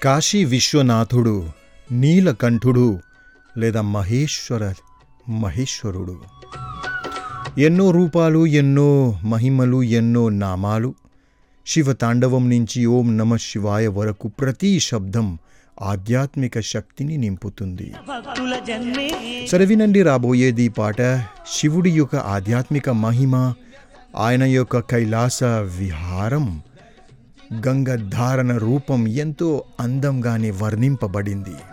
కాశీ విశ్వనాథుడు నీలకంఠుడు లేదా మహేశ్వర మహేశ్వరుడు ఎన్నో రూపాలు ఎన్నో మహిమలు ఎన్నో నామాలు శివతాండవం నుంచి ఓం నమ శివాయ వరకు ప్రతి శబ్దం ఆధ్యాత్మిక శక్తిని నింపుతుంది భక్తుల జన్మే సరే వినండి రాబోయేది పాట శివుడి యొక్క ఆధ్యాత్మిక మహిమ ఆయన యొక్క కైలాస విహారం గంగ ధారణ రూపం ఎంతో అందంగానే వర్ణింపబడింది